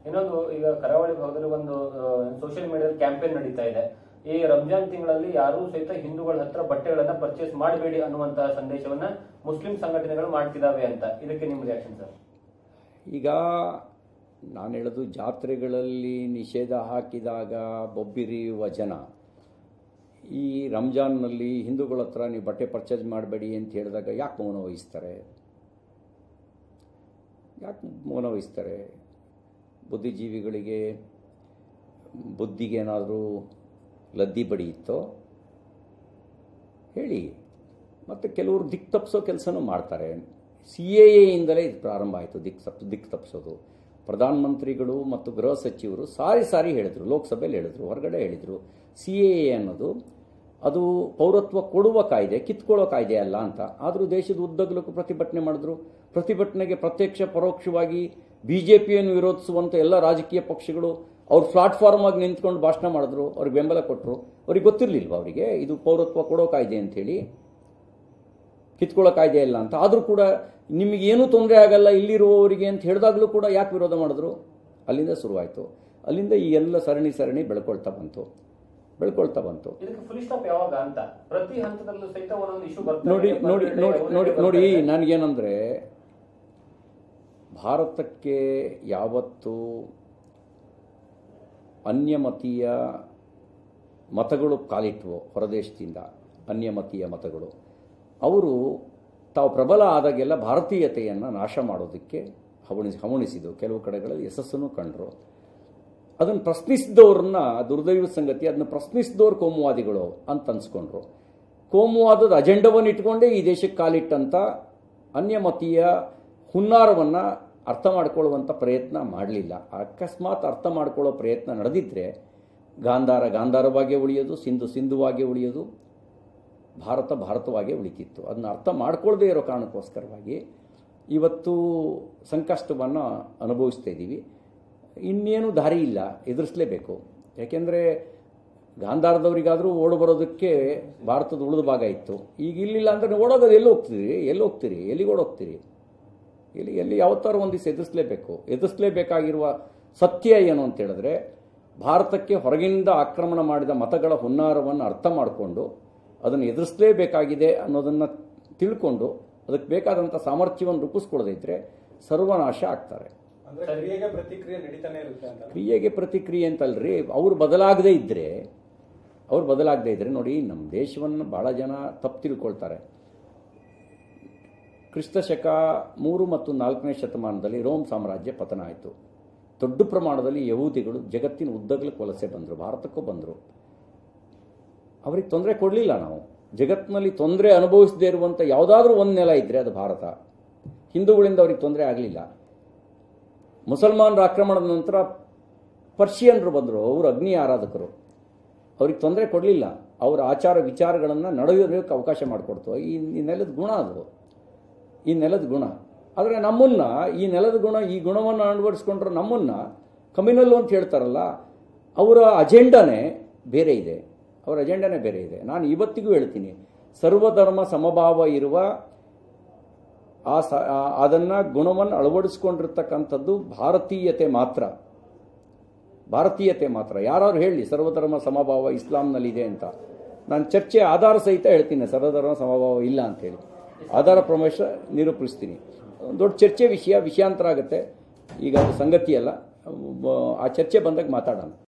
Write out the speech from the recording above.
ಇನ್ನೊಂದು ಈಗ ಕರಾವಳಿ ಭಾಗದಲ್ಲಿ ಒಂದು ಸೋಷಿಯಲ್ ಮೀಡಿಯಾದಲ್ಲಿ ಕ್ಯಾಂಪೇನ್ ನಡೀತಾ ಇದೆ ಈ ರಂಜಾನ್ ತಿಂಗಳಲ್ಲಿ ಯಾರೂ ಸಹಿತ ಹಿಂದೂಗಳ ಹತ್ರ ಬಟ್ಟೆಗಳನ್ನ ಪರ್ಚೇಸ್ ಮಾಡಬೇಡಿ ಅನ್ನುವಂತಹ ಸಂದೇಶವನ್ನ ಮುಸ್ಲಿಂ ಸಂಘಟನೆಗಳು ಮಾಡ್ತಿದಾವೆ ಅಂತ ಇದಕ್ಕೆ ನಿಮ್ಮ ರಿಯಾಕ್ಷನ್ ಸರ್ ಈಗ ನಾನು ಹೇಳೋದು ಜಾತ್ರೆಗಳಲ್ಲಿ ನಿಷೇಧ ಹಾಕಿದಾಗ ಬೊಬ್ಬಿರಿಯುವ ಜನ ಈ ರಂಜಾನ್ನಲ್ಲಿ ಹಿಂದೂಗಳ ಹತ್ರ ನೀವು ಬಟ್ಟೆ ಪರ್ಚೇಸ್ ಮಾಡಬೇಡಿ ಅಂತ ಹೇಳಿದಾಗ ಯಾಕೆ ಮೌನ ವಹಿಸ್ತಾರೆ ಯಾಕೆ ಮೌನ ವಹಿಸ್ತಾರೆ ಬುದ್ಧಿಜೀವಿಗಳಿಗೆ ಬುದ್ಧಿಗೆ ಏನಾದರೂ ಲದ್ದಿ ಬಡಿಯಿತ್ತೋ ಹೇಳಿ ಮತ್ತು ಕೆಲವರು ದಿಕ್ ತಪ್ಪಿಸೋ ಕೆಲಸನೂ ಮಾಡ್ತಾರೆ ಸಿ ಎ ಎಯಿಂದಲೇ ಇದು ಪ್ರಾರಂಭ ಆಯಿತು ದಿಕ್ ತಪ್ ದಿಕ್ ತಪ್ಪಿಸೋದು ಪ್ರಧಾನಮಂತ್ರಿಗಳು ಮತ್ತು ಗೃಹ ಸಚಿವರು ಸಾರಿ ಸಾರಿ ಹೇಳಿದರು ಲೋಕಸಭೆಯಲ್ಲಿ ಹೇಳಿದರು ಹೊರಗಡೆ ಹೇಳಿದರು ಸಿ ಎ ಎ ಅನ್ನೋದು ಅದು ಪೌರತ್ವ ಕೊಡುವ ಕಾಯ್ದೆ ಕಿತ್ಕೊಳ್ಳೋ ಕಾಯ್ದೆ ಅಲ್ಲ ಅಂತ ಆದರೂ ದೇಶದ ಉದ್ದಗಲಕ್ಕೂ ಪ್ರತಿಭಟನೆ ಮಾಡಿದ್ರು ಪ್ರತಿಭಟನೆಗೆ ಪ್ರತ್ಯಕ್ಷ ಪರೋಕ್ಷವಾಗಿ ಬಿ ಜೆ ಪಿಯನ್ನು ವಿರೋಧಿಸುವಂಥ ಎಲ್ಲ ರಾಜಕೀಯ ಪಕ್ಷಗಳು ಅವ್ರು ಪ್ಲಾಟ್ಫಾರ್ಮ್ ಆಗಿ ನಿಂತ್ಕೊಂಡು ಭಾಷಣ ಮಾಡಿದ್ರು ಅವ್ರಿಗೆ ಬೆಂಬಲ ಕೊಟ್ಟರು ಅವ್ರಿಗೆ ಗೊತ್ತಿರಲಿಲ್ವ ಅವರಿಗೆ ಇದು ಪೌರತ್ವ ಕೊಡೋ ಕಾಯ್ದೆ ಅಂತೇಳಿ ಕಿತ್ಕೊಳ್ಳೋ ಕಾಯ್ದೆ ಇಲ್ಲ ಅಂತ ಆದರೂ ಕೂಡ ನಿಮಗೇನೂ ತೊಂದರೆ ಆಗಲ್ಲ ಇಲ್ಲಿರುವವರಿಗೆ ಅಂತ ಹೇಳಿದಾಗಲೂ ಕೂಡ ಯಾಕೆ ವಿರೋಧ ಮಾಡಿದ್ರು ಅಲ್ಲಿಂದ ಶುರುವಾಯಿತು ಅಲ್ಲಿಂದ ಈ ಎಲ್ಲ ಸರಣಿ ಸರಣಿ ಬೆಳ್ಕೊಳ್ತಾ ಬಂತು ಬೆಳ್ಕೊಳ್ತಾ ಬಂತು ಇದಕ್ಕೆ ಫುಲ್ ಸ್ಟಾಪ್ ಯಾವಾಗ ಅಂತ ಪ್ರತಿ ಹಂತದಲ್ಲೂ ಸಹಿತ ಒಂದೊಂದು ಇಶ್ಯೂ ಬರ್ತದೆ ನೋಡಿ ನೋಡಿ ಬರ್ತಾ ಇದೆ, ನೋಡಿ ಒಂದೊಂದೇ ನೋಡಿ ಬರ್ತಾ ನೋಡಿ ಇದೆ. ನನಗೇನಂದ್ರೆ ಭಾರತಕ್ಕೆ ಯಾವತ್ತು ಅನ್ಯಮತೀಯ ಮತಗಳು ಕಾಲಿಟ್ವು ಹೊರದೇಶದಿಂದ ಅನ್ಯಮತೀಯ ಮತಗಳು ಅವರು ತಾವು ಪ್ರಬಲ ಆದಾಗೆಲ್ಲ ಭಾರತೀಯತೆಯನ್ನು ನಾಶ ಮಾಡೋದಕ್ಕೆ ಹವಣಿಸಿ ಹವಣಿಸಿದ್ದು ಕೆಲವು ಕಡೆಗಳಲ್ಲಿ ಯಶಸ್ಸನ್ನು ಕಂಡರು ಅದನ್ನು ಪ್ರಶ್ನಿಸಿದವ್ರನ್ನ ದುರ್ದೈವ ಸಂಗತಿ ಅದನ್ನ ಪ್ರಶ್ನಿಸಿದವ್ರು ಕೋಮುವಾದಿಗಳು ಅಂತ ಅನ್ಸ್ಕೊಂಡ್ರು ಕೋಮುವಾದದ ಅಜೆಂಡವನ್ನು ಇಟ್ಕೊಂಡೇ ಈ ದೇಶಕ್ಕೆ ಕಾಲಿಟ್ಟಂಥ ಅನ್ಯಮತೀಯ ಹುನ್ನಾರವನ್ನು ಅರ್ಥ ಮಾಡ್ಕೊಳ್ಳುವಂಥ ಪ್ರಯತ್ನ ಮಾಡಲಿಲ್ಲ ಅಕಸ್ಮಾತ್ ಅರ್ಥ ಮಾಡ್ಕೊಳ್ಳೋ ಪ್ರಯತ್ನ ನಡೆದಿದ್ರೆ ಗಾಂಧಾರ ಗಾಂಧಾರವಾಗೇ ಉಳಿಯೋದು ಸಿಂಧು ಸಿಂಧುವಾಗೇ ಉಳಿಯೋದು ಭಾರತ ಭಾರತವಾಗೇ ಉಳಿತಿತ್ತು ಅದನ್ನ ಅರ್ಥ ಮಾಡ್ಕೊಳ್ಳದೇ ಇರೋ ಕಾರಣಕ್ಕೋಸ್ಕರವಾಗಿ ಇವತ್ತು ಸಂಕಷ್ಟವನ್ನು ಅನುಭವಿಸ್ತಾ ಇದ್ದೀವಿ ಇನ್ನೇನು ದಾರಿ ಇಲ್ಲ ಎದುರಿಸಲೇಬೇಕು ಯಾಕೆಂದರೆ ಗಾಂಧಾರದವರಿಗಾದರೂ ಓಡು ಬರೋದಕ್ಕೆ ಭಾರತದ ಉಳಿದ ಭಾಗ ಇತ್ತು ಈಗ ಇಲ್ಲಿಲ್ಲ ಅಂದರೆ ನೀವು ಓಡೋಗೋದು ಎಲ್ಲಿ ಹೋಗ್ತೀರಿ ಎಲ್ಲಿ ಹೋಗ್ತೀರಿ ಎಲ್ಲಿಗೆ ಓಡೋಗ್ತೀರಿ ಎಲ್ಲಿ ಎಲ್ಲಿ ಯಾವತ್ತಾರು ಒಂದು ದಿವಸ ಎದುರಿಸಲೇಬೇಕು ಎದುರಿಸಲೇಬೇಕಾಗಿರುವ ಸತ್ಯ ಏನು ಅಂತ ಹೇಳಿದ್ರೆ ಭಾರತಕ್ಕೆ ಹೊರಗಿನಿಂದ ಆಕ್ರಮಣ ಮಾಡಿದ ಮತಗಳ ಹುನ್ನಾರವನ್ನು ಅರ್ಥ ಮಾಡಿಕೊಂಡು ಅದನ್ನು ಎದುರಿಸಲೇಬೇಕಾಗಿದೆ ಅನ್ನೋದನ್ನು ತಿಳ್ಕೊಂಡು ಅದಕ್ಕೆ ಬೇಕಾದಂಥ ಸಾಮರ್ಥ್ಯವನ್ನು ರೂಪಿಸ್ಕೊಳ್ಳೋದಿದ್ರೆ ಸರ್ವನಾಶ ಆಗ್ತಾರೆ ಅಂದ್ರೆ ಕ್ರಿಯೆಗೆ ಪ್ರತಿಕ್ರಿಯೆ ನಡೀತಾನೆ ಇರುತ್ತೆ ಅಂತ ಕ್ರಿಯೆಗೆ ಪ್ರತಿಕ್ರಿಯೆ ಅಂತಲ್ರಿ ಅವ್ರು ಬದಲಾಗದೇ ಇದ್ದರೆ ಅವ್ರು ಬದಲಾಗದೇ ಇದ್ದರೆ ನೋಡಿ ನಮ್ಮ ದೇಶವನ್ನು ಭಾಳ ಜನ ತಪ್ಪು ತಿಳ್ಕೊಳ್ತಾರೆ ಕ್ರಿಸ್ತ ಶಕ ಮೂರು ಮತ್ತು ನಾಲ್ಕನೇ ಶತಮಾನದಲ್ಲಿ ರೋಮ್ ಸಾಮ್ರಾಜ್ಯ ಪತನ ಆಯಿತು ದೊಡ್ಡ ಪ್ರಮಾಣದಲ್ಲಿ ಯಹೂದಿಗಳು ಜಗತ್ತಿನ ಉದ್ದಗಲಕ್ಕೆ ವಲಸೆ ಬಂದರು ಭಾರತಕ್ಕೂ ಬಂದರು ಅವ್ರಿಗೆ ತೊಂದರೆ ಕೊಡಲಿಲ್ಲ ನಾವು ಜಗತ್ತಿನಲ್ಲಿ ತೊಂದರೆ ಅನುಭವಿಸದೇ ಇರುವಂಥ ಯಾವುದಾದ್ರೂ ಒಂದು ನೆಲ ಇದ್ದರೆ ಅದು ಭಾರತ ಹಿಂದೂಗಳಿಂದ ಅವ್ರಿಗೆ ತೊಂದರೆ ಆಗಲಿಲ್ಲ ಮುಸಲ್ಮಾನರ ಆಕ್ರಮಣದ ನಂತರ ಪರ್ಷಿಯನ್ರು ಬಂದರು ಅವರು ಅಗ್ನಿ ಆರಾಧಕರು ಅವ್ರಿಗೆ ತೊಂದರೆ ಕೊಡಲಿಲ್ಲ ಅವರ ಆಚಾರ ವಿಚಾರಗಳನ್ನು ನಡೆಯೋದಕ್ಕೆ ಅವಕಾಶ ಮಾಡಿಕೊಡ್ತು ಈ ಈ ನೆಲದ ಗುಣ ಅದು ಈ ನೆಲದ ಗುಣ ಆದರೆ ನಮ್ಮನ್ನ ಈ ನೆಲದ ಗುಣ ಈ ಗುಣವನ್ನು ಅಳವಡಿಸ್ಕೊಂಡ್ರೆ ನಮ್ಮನ್ನ ಕಮ್ಯುನಲ್ ಅಂತ ಹೇಳ್ತಾರಲ್ಲ ಅವರ ಅಜೆಂಡಾನೇ ಬೇರೆ ಇದೆ ಅವರ ಅಜೆಂಡಾನೇ ಬೇರೆ ಇದೆ ನಾನು ಇವತ್ತಿಗೂ ಹೇಳ್ತೀನಿ ಸರ್ವಧರ್ಮ ಸಮಭಾವ ಇರುವ ಆ ಸ ಆ- ಅದನ್ನ ಗುಣವನ್ನು ಅಳವಡಿಸ್ಕೊಂಡಿರ್ತಕ್ಕಂಥದ್ದು ಭಾರತೀಯತೆ ಮಾತ್ರ ಭಾರತೀಯತೆ ಮಾತ್ರ ಯಾರು ಹೇಳಿ ಸರ್ವಧರ್ಮ ಸಮಭಾವ ಇಸ್ಲಾಂನಲ್ಲಿದೆ ಅಂತ ನಾನು ಚರ್ಚೆ ಆಧಾರ ಸಹಿತ ಹೇಳ್ತೀನಿ ಸರ್ವಧರ್ಮ ಸಮಭಾವ ಇಲ್ಲ ಅಂತೇಳಿ ಆಧಾರ ಪ್ರಮೇಶ ನಿರೂಪಿಸ್ತೀನಿ ಒಂದು ದೊಡ್ಡ ಚರ್ಚೆ ವಿಷಯ ವಿಷಯಾಂತರ ಆಗುತ್ತೆ ಈಗ ಅದು ಸಂಗತಿ ಅಲ್ಲ ಆ ಚರ್ಚೆ ಬಂದಾಗ ಮಾತಾಡೋಣ